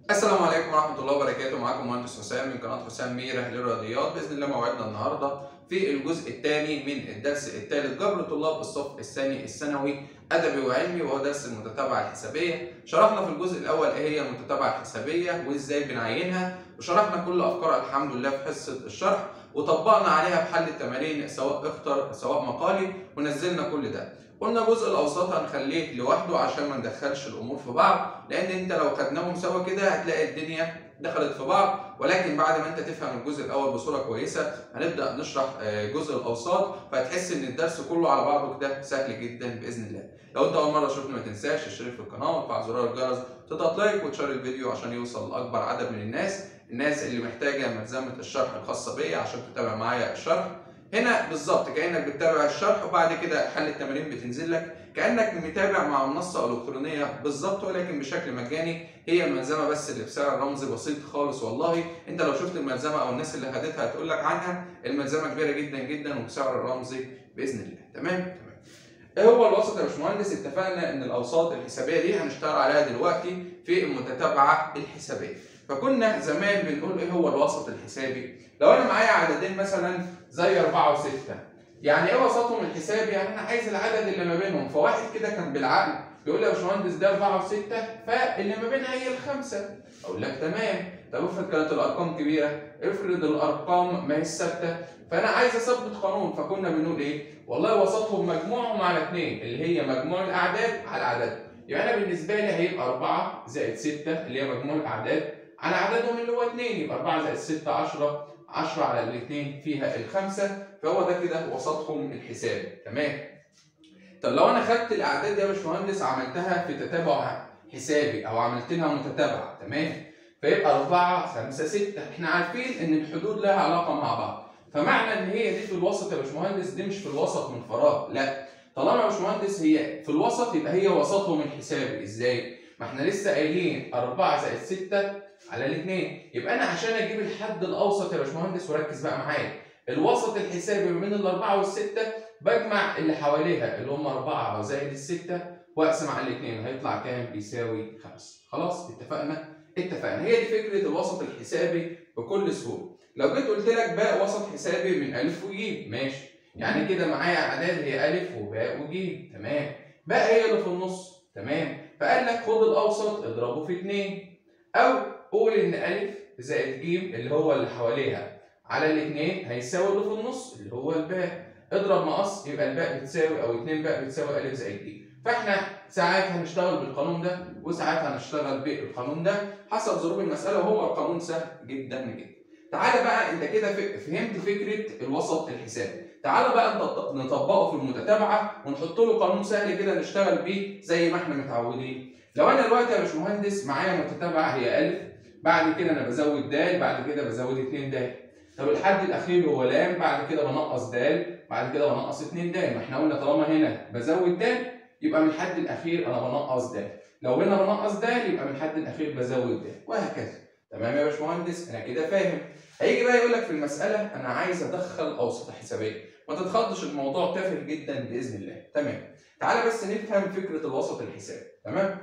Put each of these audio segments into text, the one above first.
السلام عليكم ورحمة الله وبركاته معاكم مهندس حسام من قناة حسام ميرة للرياضيات بإذن الله موعدنا النهاردة في الجزء الثاني من الدرس الثالث جبر طلاب الصف الثاني الثانوي أدبي وعلمي وهو درس المتتابعة الحسابية شرحنا في الجزء الأول إيه هي المتتابعة الحسابية وإزاي بنعينها وشرحنا كل أفكارها الحمد لله في حصة الشرح وطبقنا عليها بحل التمارين سواء اختر سواء مقالي ونزلنا كل ده قلنا جزء الاوساط هنخليه لوحده عشان ما ندخلش الامور في بعض لان انت لو خدناهم سوا كده هتلاقي الدنيا دخلت في بعض ولكن بعد ما انت تفهم الجزء الاول بصوره كويسه هنبدا نشرح جزء الاوساط فهتحس ان الدرس كله على بعضه كده سهل جدا باذن الله لو انت اول مره تشوفني ما تنساش تشترك في القناه وتفعل زرار الجرس تضغط لايك وتشير الفيديو عشان يوصل لاكبر عدد من الناس الناس اللي محتاجه ملزمه الشرح الخاصه بيا عشان تتابع معايا الشرح هنا بالظبط كانك بتتابع الشرح وبعد كده حل التمارين بتنزل لك كانك متابع مع منصه الكترونيه بالظبط ولكن بشكل مجاني هي الملزمه بس اللي بسعر رمزي بسيط خالص والله انت لو شفت الملزمه او الناس اللي خدتها هتقول لك عنها الملزمه كبيره جدا جدا وبسعر رمزي باذن الله تمام تمام ايه هو الوسط يا باشمهندس اتفقنا ان الاوساط الحسابيه دي هنشتغل عليها دلوقتي في المتتابعه الحسابيه فكنا زمان بنقول ايه هو الوسط الحسابي لو انا معايا عددين مثلا زي 4 و6 يعني ايه وسطهم الحسابي يعني انا عايز العدد اللي ما بينهم فواحد كده كان بالعقل بيقول لي يا باشمهندس ده 4 و6 فاللي ما بينها هي الخمسه اقول لك تمام طب افرض كانت الارقام كبيره افرض الارقام ما هي ثابته فانا عايز اثبت قانون فكنا بنقول ايه والله وسطهم مجموعهم على 2 اللي هي مجموع الاعداد على عدد يبقى انا بالنسبه لي هيبقى 4 زائد 6 اللي هي مجموع الاعداد على عددهم اللي هو 2 يبقى 4 زائد 6 10 10 على الاثنين فيها الخمسة فهو ده كده وسطهم الحسابي تمام طب لو انا خدت الاعداد دي يا باشمهندس عملتها في تتابع حسابي او عملت لها متتابعه تمام فيبقى 4 5 6 احنا عارفين ان الحدود لها علاقه مع بعض فمعنى ان هي دي في الوسط يا باشمهندس دي مش في الوسط من فراغ لا طالما يا باشمهندس هي في الوسط يبقى هي وسطهم الحسابي ازاي ما احنا لسه قايلين 4 زائد 6 على الاثنين يبقى انا عشان اجيب الحد الاوسط يا باشمهندس وركز بقى معايا الوسط الحسابي ما بين الاربعه والسته بجمع اللي حواليها اللي هم 4 زائد السته واقسم على الاثنين هيطلع كام؟ بيساوي 5 خلاص اتفقنا؟ اتفقنا هي دي فكره الوسط الحسابي بكل سهوله لو جيت قلت لك باء وسط حسابي من الف وج ماشي يعني كده معايا اعداد هي الف وباء وج تمام باء هي اللي في النص تمام فقال لك خد الاوسط اضربه في 2 او قول ان ا زائد ج اللي هو اللي حواليها على الاثنين هيساوي اللي في النص اللي هو الباء اضرب مقص يبقى الباء بتساوي او 2 باء بتساوي ا زائد ج فاحنا ساعات هنشتغل بالقانون ده وساعات هنشتغل بالقانون ده حسب ظروف المساله وهو القانون سهل جدا جدا تعالى بقى انت كده فهمت فكره الوسط الحسابي تعالى بقى نطبقه في المتتابعه ونحط له قانون سهل كده نشتغل بيه زي ما احنا متعودين لو انا دلوقتي يا باشمهندس معايا متتابعه هي الف بعد كده انا بزود د بعد كده بزود 2 د طب الحد الاخير هو لام بعد كده بنقص د بعد كده بنقص 2 د ما احنا قلنا طالما هنا بزود د يبقى من الحد الاخير انا بنقص د لو هنا بنقص د يبقى من الحد الاخير بزود د وهكذا تمام يا باشمهندس انا كده فاهم هيجي بقى يقول لك في المساله انا عايز ادخل اوسط حسابيه ما تتخضش الموضوع تافه جدا باذن الله تمام تعالى بس نفهم فكره الوسط الحسابي تمام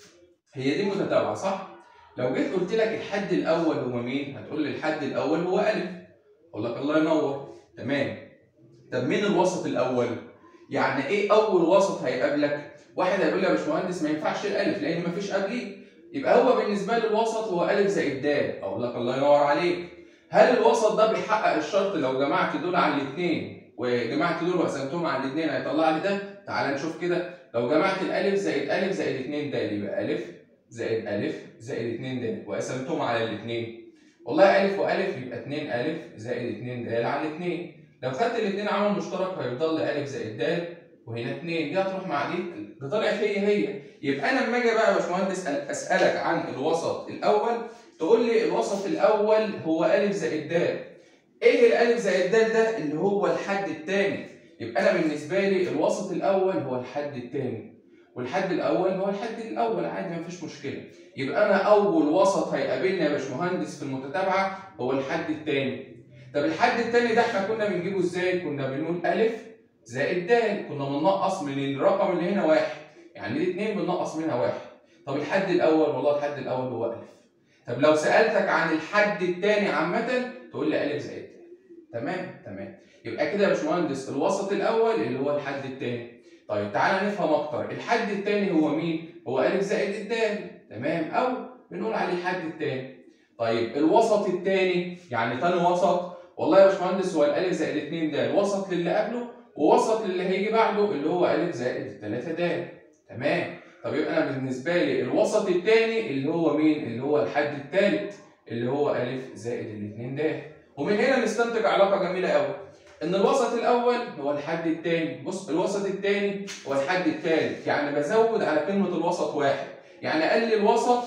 هي دي متتابعه صح لو جيت قلت لك الحد الاول هو مين هتقول لي الحد الاول هو الف اقول لك الله ينور تمام طب مين الوسط الاول يعني ايه اول وسط هيقابلك واحد هيقول لي يا باشمهندس ما ينفعش الالف لان ما فيش قبليه يبقى هو بالنسبه لي الوسط هو الف زائد د اقول لك الله ينور عليك هل الوسط ده بيحقق الشرط لو جمعت دول على الاثنين وجمعت دول وقسمتهم على الاثنين هيطلع لي ده تعال نشوف كده لو جمعت الالف زائد الف زائد 2 د يبقى الف زائد أ زائد 2 د وقسمتهم على الاثنين والله أ وأ يبقى 2 أ زائد 2 د على 2 لو خدت الاثنين عامل مشترك هيفضل لي أ زائد د وهنا 2 دي هتروح مع دي ده طلعت هي هي يبقى انا لما اجي بقى يا باشمهندس اسالك عن الوسط الاول تقول لي الوسط الاول هو أ زائد د ايه الألف زائد د ده اللي هو الحد الثاني يبقى انا بالنسبه لي الوسط الاول هو الحد الثاني والحد الاول هو الحد الاول عادي مفيش مشكله يبقى انا اول وسط هيقابلنا يا باشمهندس في المتتابعه هو الحد الثاني طب الحد الثاني ده احنا كنا بنجيبه ازاي كنا بنقول ا زائد د كنا بننقص من الرقم اللي هنا واحد يعني دي اتنين بننقص منها واحد طب الحد الاول والله الحد الاول هو ا طب لو سالتك عن الحد الثاني عامه تقول لي الف زائد ت تمام تمام يبقى كده يا باشمهندس الوسط الاول اللي هو الحد الثاني طيب تعالى نفهم اكتر الحد الثاني هو مين هو الف زائد الدال تمام او بنقول عليه الحد الثاني طيب الوسط الثاني يعني ثاني وسط والله يا باشمهندس هو الالف زائد 2 د وسط للي قبله ووسط للي هيجي بعده اللي هو الف زائد 3 د تمام طب يبقى انا بالنسبه لي الوسط الثاني اللي هو مين اللي هو الحد الثالث اللي هو الف زائد الاثنين د ومن هنا نستنتج علاقه جميله قوي ان الوسط الاول هو الحد الثاني بص الوسط الثاني هو الحد الثالث يعني بزود على كلمه الوسط واحد يعني قال لي الوسط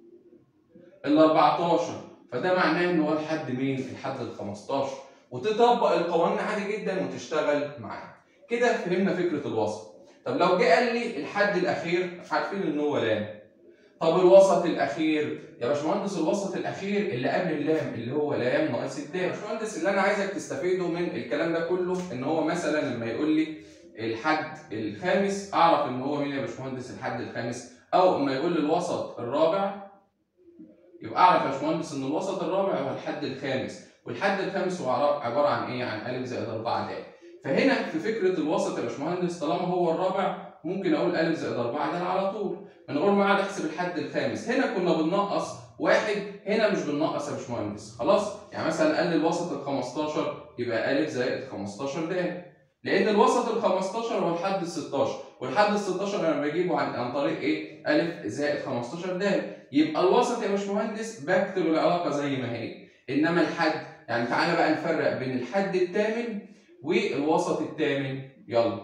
ال 14 فده معناه ان هو الحد مين الحد ال 15 وتطبق القوانين عادي جدا وتشتغل معاه كده فهمنا فكره الوسط طب لو جه قال لي الحد الاخير عارفين ان هو لام طب الوسط الاخير يا باشمهندس الوسط الاخير اللي قبل اللام اللي هو لام ناقص الدال يا باشمهندس اللي انا عايزك تستفيده من الكلام ده كله ان هو مثلا لما يقول لي الحد الخامس اعرف ان هو مين يا باشمهندس الحد الخامس او اما يقول لي الوسط الرابع يبقى اعرف يا باشمهندس ان الوسط الرابع هو الحد الخامس والحد الخامس هو عباره عن ايه عن الف زائد 4 د فهنا في فكره الوسط يا باشمهندس طالما هو الرابع ممكن اقول الف زائد 4 د على طول من غير ما اقعد احسب الحد الخامس هنا كنا بننقص واحد هنا مش بننقص يا باشمهندس خلاص يعني مثلا قال لي الوسط ال 15 يبقى الف زائد 15 د لان الوسط ال 15 هو الحد ال 16 والحد ال 16 انا بجيبه عن, عن طريق ايه الف زائد 15 د يبقى الوسط يا باشمهندس بكتب العلاقه زي ما هي انما الحد يعني تعالى بقى نفرق بين الحد الثامن والوسط الثامن يلا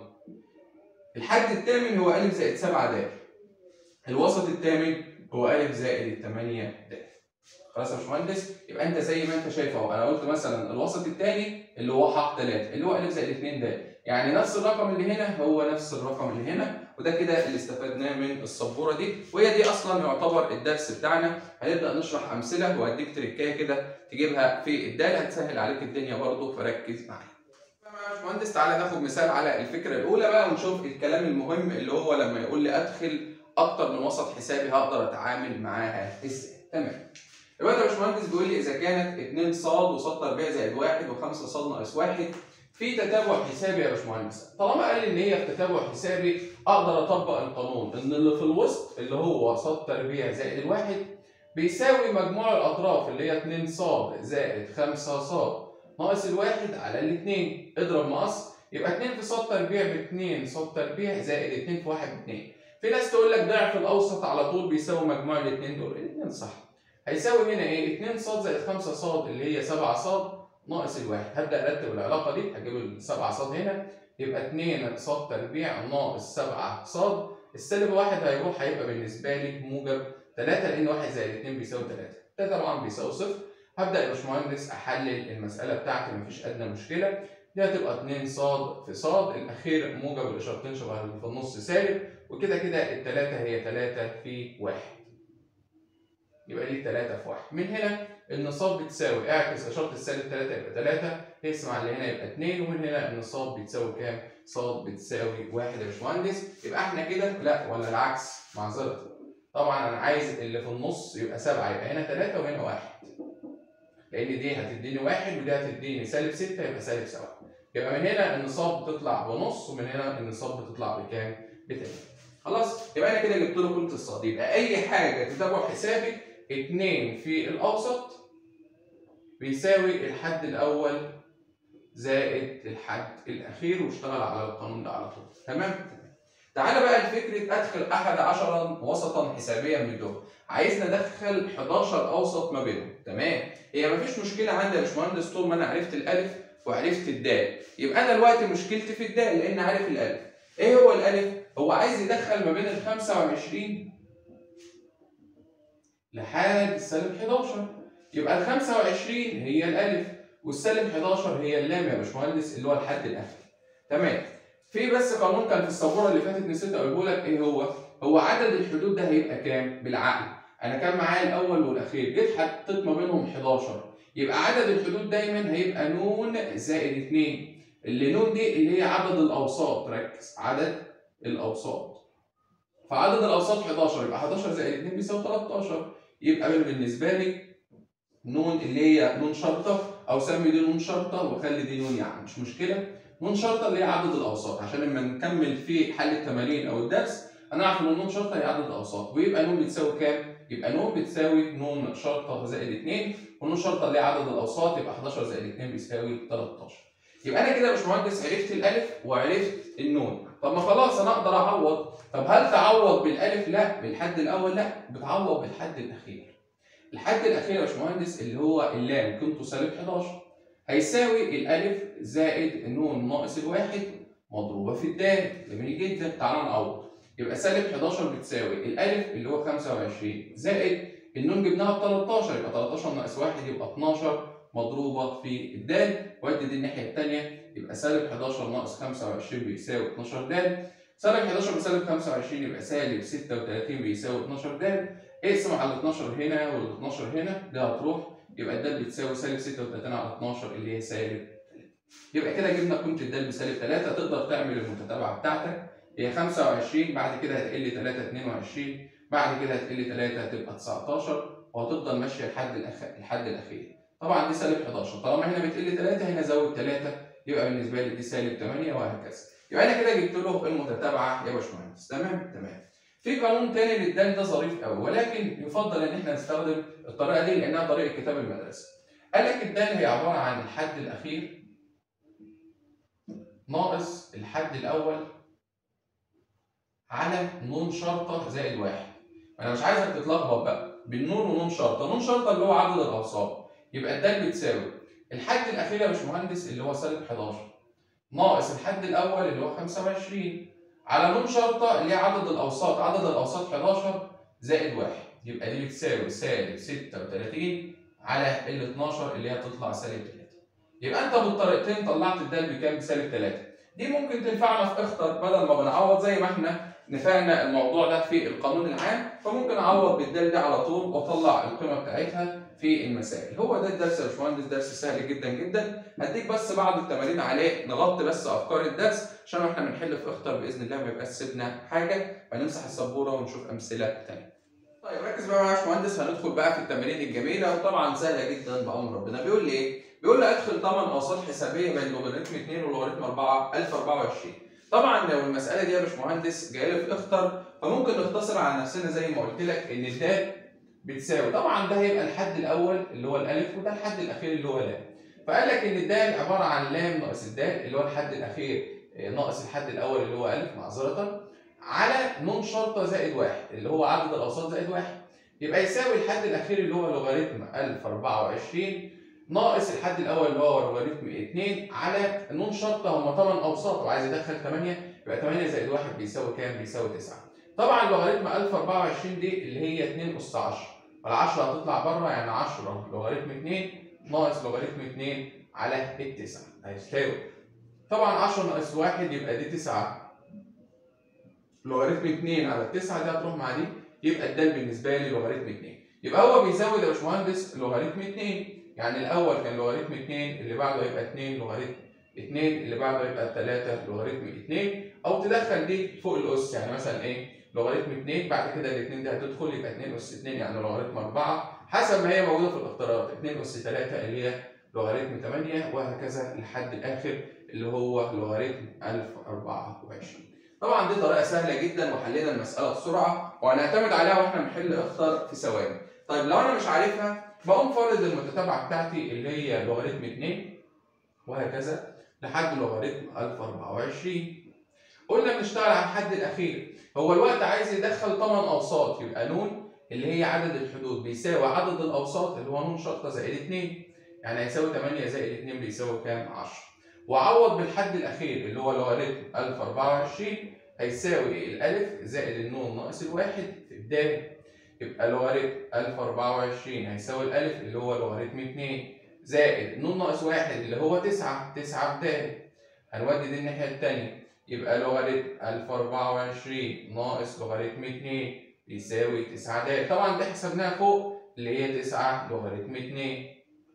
الحد الثامن هو الف زائد 7 د الوسط الثامن هو الف زائد 8 د خلاص يا باشمهندس يبقى انت زي ما انت شايف اهو انا قلت مثلا الوسط الثاني اللي هو ح 3 اللي هو الف زائد 2 د يعني نفس الرقم اللي هنا هو نفس الرقم اللي هنا وده كده اللي استفدناه من السبوره دي وهي دي اصلا يعتبر الدرس بتاعنا هنبدا نشرح امثله وهديك تريكايه كده تجيبها في الدال هتسهل عليك الدنيا برضه فركز معايا يا باشمهندس تعالى ناخد مثال على الفكره الاولى بقى ونشوف الكلام المهم اللي هو لما يقول لي ادخل اكتر من وسط حسابي هقدر اتعامل معاها ازاي تمام دلوقتي يا باشمهندس بيقول لي اذا كانت 2 ص وص تربيع زائد 1 و5 ص ناقص 1 في تتابع حسابي يا باشمهندس طالما قال لي ان هي في تتابع حسابي اقدر اطبق القانون ان اللي في الوسط اللي هو ص تربيع زائد الواحد بيساوي مجموع الاطراف اللي هي 2 ص زائد 5 ص ناقص الواحد على الاثنين اضرب مقص يبقى 2 في ص تربيع ب 2 ص تربيع زائد 2 في 1 ب 2 في ناس تقول لك ضعف الاوسط على طول بيساوي مجموع الاثنين دول الاثنين صح هيساوي هنا ايه 2 ص زائد 5 ص اللي هي 7 ص ناقص الواحد هبدا ارتب العلاقه دي هجيب ال 7 ص هنا يبقى 2 ص تربيع ناقص 7 ص السالب واحد هيروح هيبقى بالنسبه لي موجب 3 لان 1 زائد 2 بيساوي 3 ده طبعا بيساوي صفر هبدا يا باشمهندس احلل المساله بتاعتي مفيش ادنى مشكله دي هتبقى 2 ص في ص الاخير موجب الاشارتين شبه اللي في النص سالب وكده كده الثلاثه هي 3 في 1 يبقى دي 3 في 1 من هنا ان ص بتساوي اعكس اشاره السالب 3 يبقى 3 اقسم على اللي هنا يبقى 2 ومن هنا ان ص بتساوي كام؟ ص بتساوي 1 يا باشمهندس يبقى احنا كده لا ولا العكس معذره طبعا انا عايز اللي في النص يبقى 7 يبقى هنا 3 وهنا 1 لان دي هتديني 1 ودي هتديني سالب 6 يبقى سالب 7 يبقى من هنا ان ص بتطلع بنص ومن هنا ان ص بتطلع بكام؟ ب 3 خلاص يبقى انا كده جبت له قيمه الصاد يبقى اي حاجه تتابع حسابي 2 في الاوسط بيساوي الحد الاول زائد الحد الاخير واشتغل على القانون ده على طول تمام تعالى بقى لفكره ادخل احد عشرا وسطا حسابيا من دول عايزنا ادخل 11 اوسط ما بينهم تمام هي مفيش مشكله عندي يا باشمهندس طول ما انا عرفت الالف وعرفت الدال يبقى انا دلوقتي مشكلتي في الدال لان عارف الالف ايه هو الالف هو عايز يدخل ما بين ال 25 لحد السالب 11 يبقى ال 25 هي الالف والسالب 11 هي اللام يا باشمهندس اللي هو الحد الاخير تمام في بس قانون كان في السبوره اللي فاتت نسيت اقوله لك ايه هو هو عدد الحدود ده هيبقى كام بالعقل انا كان معايا الاول والاخير جيت حطيت ما بينهم 11 يبقى عدد الحدود دايما هيبقى نون زائد 2 اللي نون دي اللي هي عدد الاوساط ركز عدد الاوساط فعدد الاوساط 11 يبقى 11 زائد 2 بيساوي 13 يبقى بالنسبه لي نون اللي هي نون شرطه او سمي دي نون شرطه وخلي دي نون يعني مش مشكله نون شرطه اللي هي عدد الاوساط عشان لما نكمل في حل التمارين او الدرس هنعرف ان نون شرطه هي عدد الاوساط ويبقى نون بتساوي كام؟ يبقى نون بتساوي نون شرطه زائد 2 ونون شرطه اللي هي عدد الاوساط يبقى 11 زائد 2 بيساوي 13 يبقى انا كده يا باشمهندس عرفت الالف وعرفت النون طب ما خلاص انا اقدر اعوض طب هل تعوض بالالف لا بالحد الاول لا بتعوض بالحد الاخير الحد الاخير يا باشمهندس اللي هو اللام قيمته سالب 11 هيساوي الالف زائد النون ناقص الواحد مضروبه في الدال جميل جدا تعالى نعوض يبقى سالب 11 بتساوي الالف اللي هو 25 زائد النون جبناها ب 13 يبقى 13 ناقص 1 يبقى 12 مضروبه في الدال وادي دي الناحيه الثانيه يبقى سالب 11 ناقص 25 بيساوي 12 دال سالب 11 بسالب 25 يبقى سالب 36 بيساوي 12 دال اقسم على ال 12 هنا وال 12 هنا ده هتروح يبقى الدال بتساوي سالب 36 على 12 اللي هي سالب 3 يبقى كده جبنا قيمه الدال بسالب 3 تقدر تعمل المتتابعه بتاعتك هي 25 بعد كده هتقل 3 22 بعد كده هتقل 3 هتبقى 19 وهتفضل ماشيه لحد الحد الاخير طبعا دي سالب 11 طالما هنا بتقل 3 هنا زود 3 يبقى بالنسبه لي دي سالب 8 وهكذا يبقى انا كده جبت له المتتابعه يا باشمهندس تمام تمام في قانون تاني للدال ده ظريف قوي ولكن يفضل ان احنا نستخدم الطريقه دي لانها طريقه كتاب المدرسه قال لك الدال هي عباره عن الحد الاخير ناقص الحد الاول على نون شرطه زائد واحد انا مش عايزك تتلخبط بقى بالنون ونون شرطه نون شرطه اللي هو عدد الاوساط يبقى الدال بتساوي الحد الاخير يا باشمهندس اللي هو سالب 11 ناقص الحد الاول اللي هو 25 على نون شرطه اللي هي عدد الاوساط عدد الاوساط 11 زائد 1 يبقى دي بتساوي سالب 36 على ال 12 اللي هي تطلع سالب 3 يبقى انت بالطريقتين طلعت الدال بكام بسالب 3 دي ممكن تنفعنا في اختر بدل ما بنعوض زي ما احنا نفعنا الموضوع ده في القانون العام فممكن اعوض بالدال دي على طول واطلع القيمه بتاعتها في المسائل هو ده الدرس يا باشمهندس درس سهل جدا جدا هديك بس بعض التمارين عليه نغطي بس افكار الدرس عشان احنا بنحل في اختر باذن الله ما يبقاش سيبنا حاجه فنمسح السبوره ونشوف امثله ثانيه طيب ركز بقى معايا يا باشمهندس هندخل بقى في التمارين الجميله وطبعا سهله جدا بامر ربنا بيقول لي ايه؟ بيقول لي ادخل 8 اوساط حسابيه بين لوغاريتم 2 ولوغاريتم 4 1024 طبعا لو المساله دي يا باشمهندس جايه لي في اختر فممكن نختصر على نفسنا زي ما قلت لك ان الدال بتساوي طبعا ده هيبقى الحد الاول اللي هو الالف وده الحد الاخير اللي هو لام فقال لك ان الدال عباره عن لام ناقص الدال اللي هو الحد الاخير ناقص الحد الاول اللي هو الف معذره على نون شرطه زائد واحد اللي هو عدد الاوساط زائد واحد يبقى يساوي الحد الاخير اللي هو لوغاريتم 1024 ناقص الحد الاول اللي هو لوغاريتم 2 على نون شرطه هم 8 اوساط وعايز يدخل 8 يبقى 8 زائد 1 بيساوي كام؟ بيساوي 9 طبعا لوغاريتم 1024 دي اللي هي 2 اس 10 ال 10 هتطلع بره يعني 10 لوغاريتم 2 ناقص لوغاريتم 2 على التسعة هيساوي طبعا 10 ناقص 1 يبقى دي 9 لوغاريتم 2 على التسعة دي هتروح مع دي يبقى الدال بالنسبه لي لوغاريتم 2 يبقى هو بيزود يا باشمهندس لوغاريتم 2 يعني الاول كان لوغاريتم 2 اللي بعده يبقى 2 لوغاريتم 2 اللي بعده يبقى 3 لوغاريتم 2 او تدخل دي فوق الاس يعني مثلا ايه لوغاريتم 2 بعد كده الاثنين دي هتدخل يبقى 2 اس 2 يعني لوغاريتم 4 حسب ما هي موجوده في الاختيارات 2 اس 3 اللي هي لوغاريتم 8 وهكذا لحد الاخر اللي هو لوغاريتم 1024 طبعا دي طريقه سهله جدا وحلينا المساله بسرعه وهنعتمد عليها واحنا بنحل اختر في ثواني طيب لو انا مش عارفها بقوم فارض المتتابعه بتاعتي اللي هي لوغاريتم 2 وهكذا لحد لوغاريتم 1024 قلنا بنشتغل على الحد الاخير هو الوقت عايز يدخل 8 اوساط يبقى نون اللي هي عدد الحدود بيساوي عدد الاوساط اللي هو نون شرطه زائد 2 يعني هيساوي 8 زائد 2 بيساوي كام 10 وعوض بالحد الاخير اللي هو لوغاريتم 1024 هيساوي الالف زائد النون ناقص الواحد في الدال يبقى لوغاريتم 1024 هيساوي الالف اللي هو لوغاريتم 2 زائد نون ناقص واحد اللي هو 9 9 في د هنودي دي الناحيه الثانيه يبقى لوغاريتم 1024 ناقص لوغاريتم 2 يساوي 9 د طبعا دي حسبناها فوق اللي هي 9 لوغاريتم 2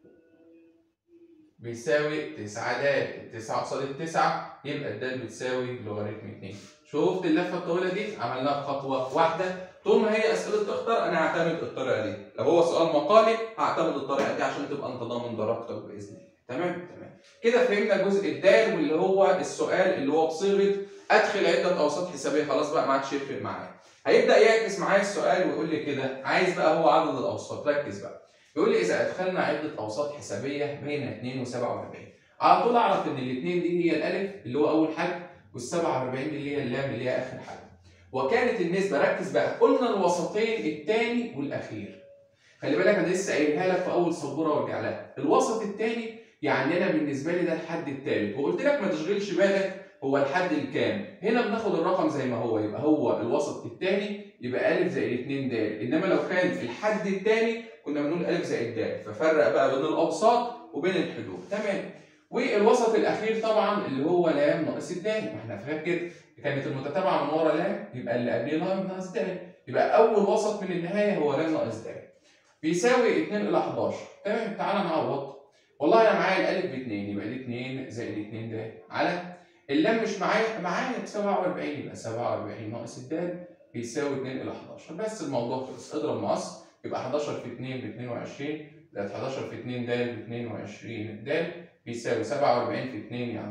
بيساوي 9 د التسعة قصاد التسعة يبقى الدال بتساوي لوغاريتم 2 شفت اللفة الطويلة دي عملناها في خطوة واحدة طول ما هي اسئله اختار انا هعتمد الطريقه دي لو هو سؤال مقالي هعتمد الطريقه دي عشان تبقى انت ضامن درجتك باذن الله تمام تمام كده فهمنا الجزء الدال واللي هو السؤال اللي هو بصيغه ادخل عده اوساط حسابيه خلاص بقى ما عادش يفرق معايا هيبدا يعكس معايا السؤال ويقول لي كده عايز بقى هو عدد الاوساط ركز بقى يقول لي اذا ادخلنا عده اوساط حسابيه بين 2 و47 على طول اعرف ان الاثنين دي هي الالف اللي هو اول حاجه وال47 دي اللي هي اللام اللي هي اخر حاجه وكانت النسبه ركز بقى قلنا الوسطين الثاني والاخير خلي بالك انا لسه قايلها لك في اول سبوره وارجع لها الوسط الثاني يعني انا بالنسبه لي ده الحد الثالث وقلت لك ما تشغلش بالك هو الحد الكام هنا بناخد الرقم زي ما هو يبقى هو الوسط الثاني يبقى الف زائد 2 د انما لو كان الحد الثاني كنا بنقول الف زائد د ففرق بقى بين الاوساط وبين الحدود تمام والوسط الاخير طبعا اللي هو لام ناقص الدال ما احنا فاكر كانت المتتابعه من ورا لام يبقى اللي قبليه لام ناقص دال يبقى اول وسط من النهايه هو لام ناقص دال بيساوي 2 الى 11 تمام تعالى نعوض والله انا معايا الالف ب 2 يبقى دي 2 زائد 2 د على اللام مش معايا معايا ب 47 يبقى 47 ناقص الدال بيساوي 2 الى 11 بس الموضوع خلص اضرب مقص يبقى 11 في 2 ب 22 زائد 11 في 2 د ب 22 د بيساوي 47 في 2 يعني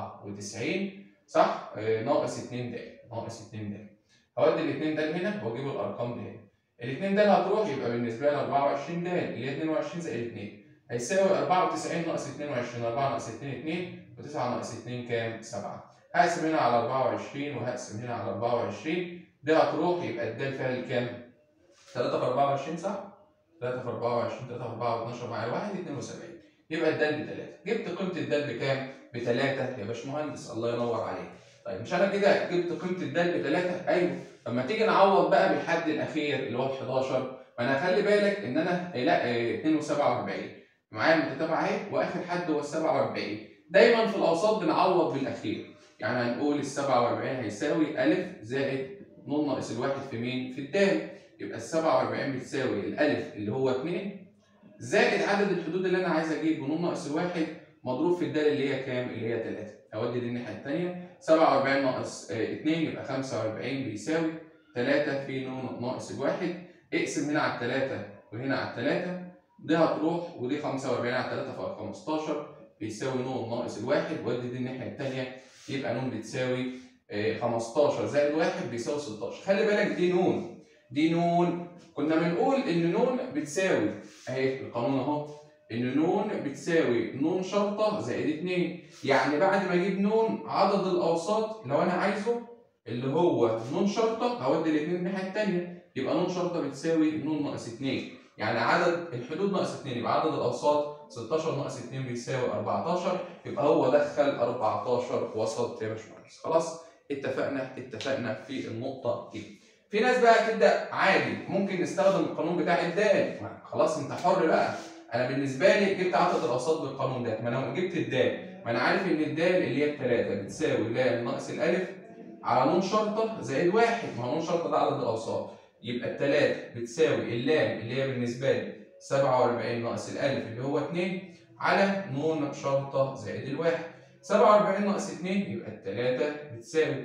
94 صح؟ آه ناقص 2 د ناقص 2 د هودي الاثنين د هنا واجيب الارقام دي هنا الاثنين د هتروح يبقى بالنسبه لي 24 د اللي هي 22 زائد 2 هيساوي 94 ناقص 22 4 ناقص 2 2 و9 ناقص 2 كام؟ 7 هقسم هنا على 24 وهقسم هنا على 24 ده هتروح يبقى الدال فيها الكام؟ 3 في 24 صح؟ 3 في 24 3 في 4 12 معايا 1 72 يبقى الدال ب 3 جبت قيمه الدال بكام؟ ب 3 يا باشمهندس الله ينور عليك طيب مش انا كده جبت قيمه الدال ب 3 ايوه لما تيجي نعوض بقى بالحد الاخير اللي هو ال 11 فانا خلي بالك ان انا لا 2 و47 معايا المتتابعه اهي واخر حد هو ال 47 دايما في الاوساط بنعوض بالاخير يعني هنقول ال 47 هيساوي ا زائد ن ناقص الواحد في مين؟ في الدال يبقى ال 47 بتساوي الالف اللي هو 2 زائد عدد الحدود اللي انا عايز اجيبه ن ناقص الواحد مضروب في الدال اللي هي كام؟ اللي هي 3 اودي دي الناحيه الثانيه 47 ناقص 2 يبقى 45 بيساوي 3 في ن ناقص الواحد اقسم هنا على الثلاثه وهنا على الثلاثه دي هتروح ودي 45 على 3 في 15 بيساوي ن ناقص الواحد ودي دي الناحيه الثانيه يبقى ن بتساوي 15 زائد 1 بيساوي 16 خلي بالك دي ن دي ن كنا بنقول ان ن بتساوي اهي القانون اهو ان ن بتساوي ن شرطه زائد 2 يعني بعد ما اجيب ن عدد الاوساط لو انا عايزه اللي هو ن شرطه هودي الاثنين الناحيه الثانيه يبقى ن شرطه بتساوي ن ناقص 2 يعني عدد الحدود ناقص 2 يبقى عدد الاوساط 16 ناقص 2 بيساوي 14 يبقى هو دخل 14 وسط يا باشمهندس خلاص اتفقنا اتفقنا في النقطه دي في ناس بقى تبدا عادي ممكن نستخدم القانون بتاع الدال خلاص انت حر بقى انا بالنسبه لي جبت عدد الاوساط بالقانون ده ما انا جبت الدال ما انا عارف ان الدال اللي هي الثلاثه بتساوي لام ناقص الالف على نون شرطه زائد واحد ما هو نون شرطه ده عدد الاوساط يبقى الثلاثه بتساوي اللام اللي هي بالنسبه لي 47 ناقص الالف اللي هو 2 على نون شرطه زائد الواحد 47 ناقص 2 يبقى الثلاثه بتساوي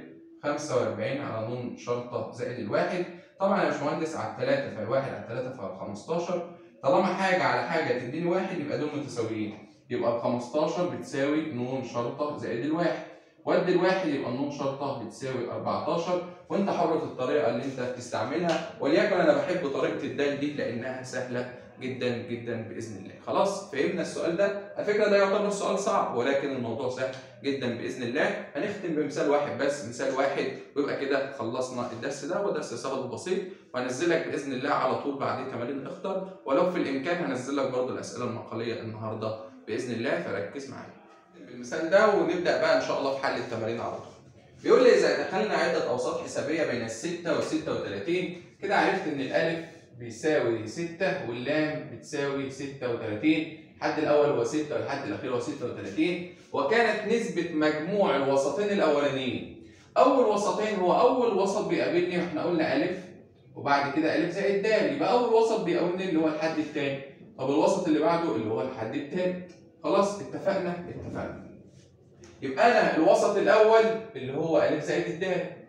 45 على نون شرطه زائد الواحد طبعا يا باشمهندس على الثلاثه فالواحد على الثلاثه فال 15 طالما حاجه على حاجه تديني واحد يبقى دول متساويين يبقى ال 15 بتساوي نون شرطه زائد الواحد ودي الواحد يبقى النون شرطه بتساوي 14 وانت حر في الطريقه اللي انت بتستعملها وليكن انا بحب طريقه الدال دي لانها سهله جدا جدا باذن الله خلاص فهمنا السؤال ده على فكره ده يعتبر سؤال صعب ولكن الموضوع سهل جدا باذن الله هنختم بمثال واحد بس مثال واحد ويبقى كده خلصنا الدرس ده ودرس سهل وبسيط وهنزلك باذن الله على طول بعد تمارين اختر ولو في الامكان هنزل لك برضه الاسئله المقاليه النهارده باذن الله فركز معايا المثال ده ونبدا بقى ان شاء الله في حل التمارين على طول بيقول لي اذا دخلنا عده اوساط حسابيه بين الستة وال 36 كده عرفت ان الالف بيساوي 6 واللام بتساوي 36 الحد الاول هو 6 والحد الاخير هو 36 وكانت نسبه مجموع الوسطين الاولانيين اول وسطين هو اول وسط بيقابلني واحنا قلنا الف وبعد كده الف زائد د يبقى اول وسط بيقابلني اللي هو الحد الثاني طب الوسط اللي بعده اللي هو الحد الثالث خلاص اتفقنا اتفقنا يبقى انا الوسط الاول اللي هو الف زائد الدال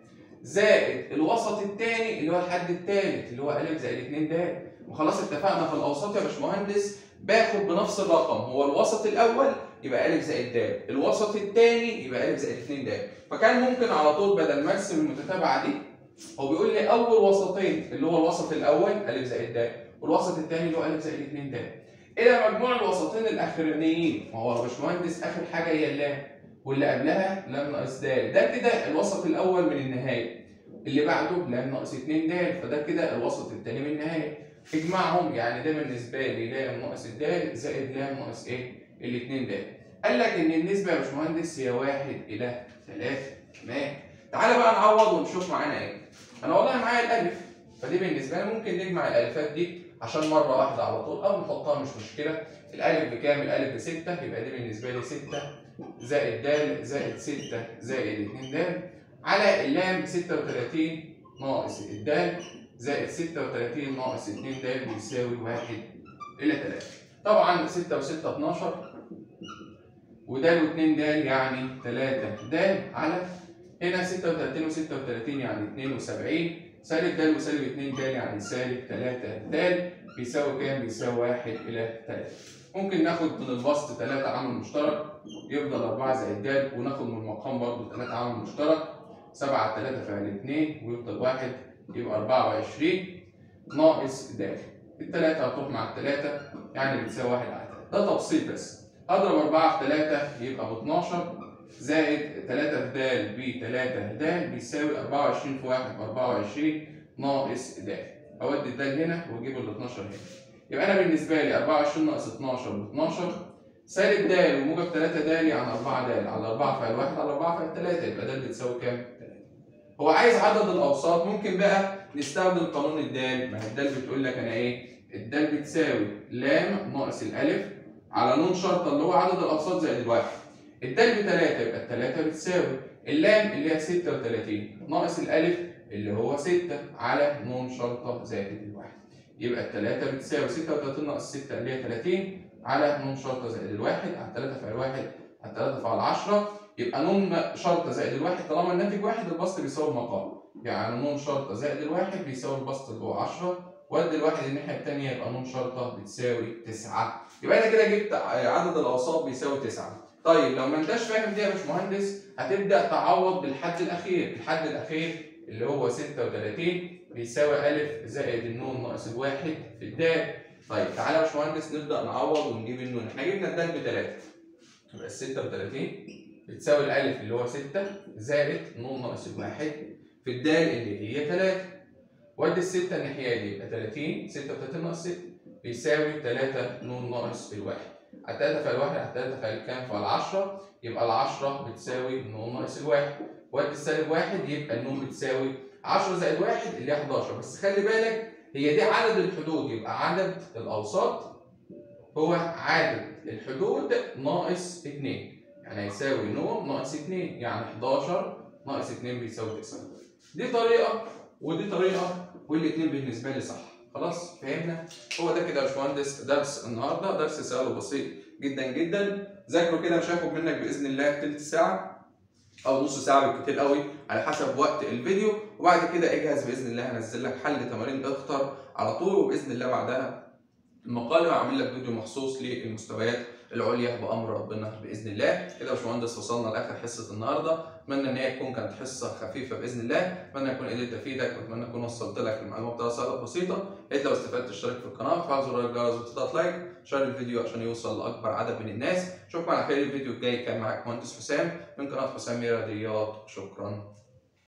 زائد الوسط الثاني اللي هو الحد الثالث اللي هو ا زائد 2 د وخلاص اتفقنا في الاوساط يا باشمهندس باخد بنفس الرقم هو الوسط الاول يبقى ا زائد د الوسط الثاني يبقى ا زائد 2 د فكان ممكن على طول بدل ما ارسم المتتابعه دي هو بيقول لي اول وسطين اللي هو الوسط الاول ا زائد د والوسط الثاني اللي هو ا زائد 2 د الى مجموع الوسطين الاخرانيين ما هو يا باشمهندس اخر حاجه هي اللام واللي قبلها لام ناقص د ده كده الوسط الاول من النهايه اللي بعده لام ناقص 2 د فده كده الوسط الثاني من النهايه اجمعهم يعني ده بالنسبه لي لام ناقص الد زائد لام ناقص ايه الاثنين د قال لك ان النسبه يا باشمهندس هي 1 الى 3 تمام تعالى بقى نعوض ونشوف معانا ايه انا والله معايا الالف فدي بالنسبه لي ممكن نجمع الالفات دي عشان مره واحده على طول او نحطها مش مشكله الالف بكام الالف بستة يبقى دي بالنسبه لي 6 زائد د زائد 6 زائد 2 د على اللام 36 ناقص الدال زائد 36 ناقص 2 د بيساوي 1 الى 3 طبعا 6 و6 12 ودال و2 د يعني 3 د على هنا 36 و36 يعني 72 سالب د وسالب 2 د يعني سالب 3 د بيساوي كام؟ بيساوي 1 الى 3 ممكن ناخد من البسط 3 عامل مشترك يفضل 4 زائد د وناخد من المقام برضه 3 عامل مشترك 7 على 3 فعل 2 ويفضل 1 يبقى 24 ناقص د الثلاثة هتروح مع الثلاثة يعني بتساوي 1 على 3 ده تبسيط بس اضرب 4 في 3 يبقى ب 12 زائد 3 في د ب 3 د بيساوي 24 في 1 ب 24 ناقص د اودي الدال هنا واجيب ال 12 هنا يبقى انا بالنسبه لي 24 ناقص 12 ب 12 سالب د وموجب 3 د يعني 4 د على 4 فعل 1 على 4 فعل 3 يبقى د بتساوي كام؟ 3 هو عايز عدد الاوساط ممكن بقى نستخدم قانون الدال ما هي الدال بتقول لك انا ايه؟ الدال بتساوي لام ناقص الالف على نون شرطه اللي هو عدد الاوساط زائد الواحد الدال بتلاتة يبقى التلاتة بتساوي اللام اللي هي 36 ناقص الألف اللي هو 6 على نون شرطة زائد الواحد يبقى التلاتة بتساوي 36 ناقص 6 اللي هي 30 على نون شرطة زائد الواحد على التلاتة فعل واحد على التلاتة فعل 10 يبقى نون شرطة زائد الواحد طالما الناتج واحد البسط بيساوي المقام يعني نون شرطة زائد الواحد بيساوي البسط اللي هو 10 وادي الواحد الناحية التانية يبقى نون شرطة بتساوي 9 يبقى أنا كده جبت عدد الأوساط بيساوي 9 طيب لو ما انتش فاهم دي يا باشمهندس هتبدا تعوض بالحد الاخير، الحد الاخير اللي هو 36 بيساوي الف زائد النون ناقص الواحد في الدال. طيب تعالى يا باشمهندس نبدا نعوض ونجيب النون، احنا جبنا الدال بثلاثه. يبقى ال 36 بتساوي الالف اللي هو 6 زائد نون ناقص الواحد في الدال اللي هي 3. وادي الستة الناحية دي يبقى 30 36 ناقص 6 بيساوي 3 نون ناقص الواحد. على 3 فعل 1 على 3 فعل كام؟ فعل 10 يبقى ال 10 بتساوي النون ناقص الواحد وادي السالب 1 يبقى النون بتساوي 10 زائد 1 اللي هي 11 بس خلي بالك هي دي عدد الحدود يبقى عدد الاوساط هو عدد الحدود ناقص 2 يعني هيساوي نون ناقص 2 يعني 11 ناقص 2 بيساوي 9 دي طريقه ودي طريقه والاثنين بالنسبه لي صح خلاص فهمنا هو ده كده يا باشمهندس درس النهارده درس سهل وبسيط جدا جدا ذاكره كده مش هياخد منك باذن الله تلت ساعه او نص ساعه بالكتير قوي على حسب وقت الفيديو وبعد كده اجهز باذن الله هنزل لك حل تمارين اختر على طول وباذن الله بعدها المقال وهعمل لك فيديو مخصوص للمستويات العليا بامر ربنا باذن الله كده يا باشمهندس وصلنا لاخر حصه النهارده اتمنى ان هي تكون كانت حصه خفيفه باذن الله اتمنى اكون قدرت افيدك واتمنى اكون وصلت لك المعلومه بطريقه سهله وبسيطه يا ريت لو استفدت اشترك في القناه وفعل زر الجرس وتضغط لايك شير الفيديو عشان يوصل لاكبر عدد من الناس اشوفكم على خير الفيديو الجاي كان معاك مهندس حسام من قناه حسام رياضيات شكرا